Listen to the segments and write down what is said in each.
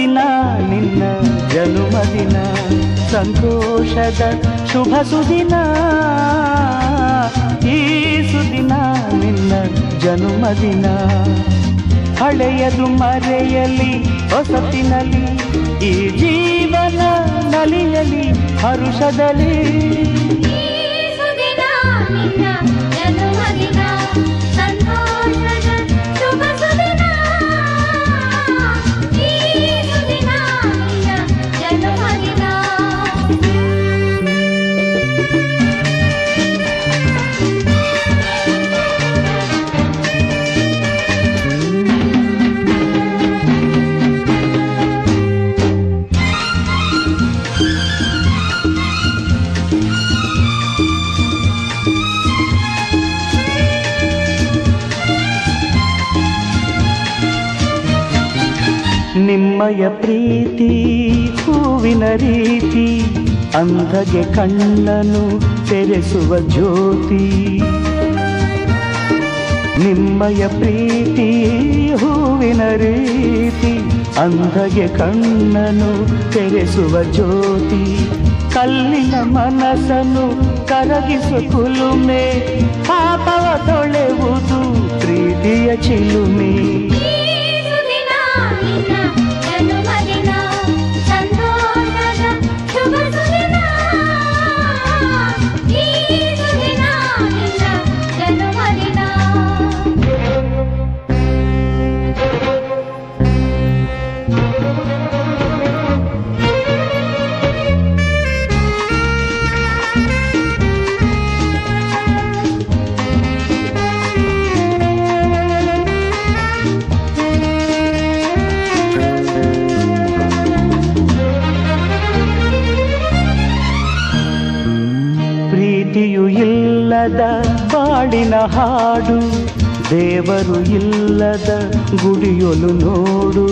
ಸುದಿನ ನಿನ್ನ ಜನುಮದಿನ ಸಂತೋಷದ ಶುಭ ಸುದಿನ ಈ ಸುದಿನ ನಿನ್ನ ಜನುಮದಿನ ಹಳೆಯದು ಮರೆಯಲಿ ಹೊಸತಿನಲ್ಲಿ ಈ ಜೀವನ ನಲಿಯಲಿ ಹರುಷದಲ್ಲಿ ಈ ಸುದಿನ ನಿನ್ನ ಜನ್ಮದಿನ ಸಂತೋಷದ ಶುಭ ಸುದಿನ ಈ ಸುದಿನ ನಿನ್ನ ಜನ್ಮದಿನ ನಿಮ್ಮಯ ಪ್ರೀತಿ ಹೂವಿನ ರೀತಿ ಅಂಧಗೆ ಕಣ್ಣನು ತೆರೆಸುವ ಜ್ಯೋತಿ ನಿಮ್ಮಯ ಪ್ರೀತಿ ಹೂವಿನ ರೀತಿ ಅಂಧಗೆ ಕಣ್ಣನು ತೆರೆಸುವ ಜ್ಯೋತಿ ಕಲ್ಲಿನ ಮನಸ್ಸನ್ನು ಕರಗಿಸುವ ಕುಲುಮೆ ಪಾಪವ ತೊಳೆವುದು ಪ್ರೀತಿಯ ಚಿಲುಮೆ ಈ ಸುದಿನ ನಿನ್ನ ಜನ್ಮದಿನ ಸಂತೋಷದ ಶುಭ ಸುದಿನ ಈ ಸುದಿನ ನಿನ್ನ ಜನ್ಮದಿನ ಪ್ರೀತಿಯು ಇಲ್ಲದ ಬಾಳಿನ ಹಾಡು ದೇವರು ಇಲ್ಲದ ಗುಡಿಯೊಲು ನೋಡು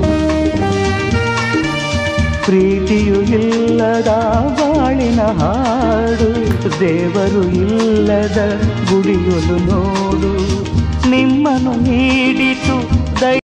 ಪ್ರೀತಿಯು ಇಲ್ಲದ ಬಾಳಿನ ಹಾಡು ದೇವರು ಇಲ್ಲದ ಗುಡಿಯೊಲು ನೋಡು ನಿಮ್ಮನ್ನು ನೀಡಿತು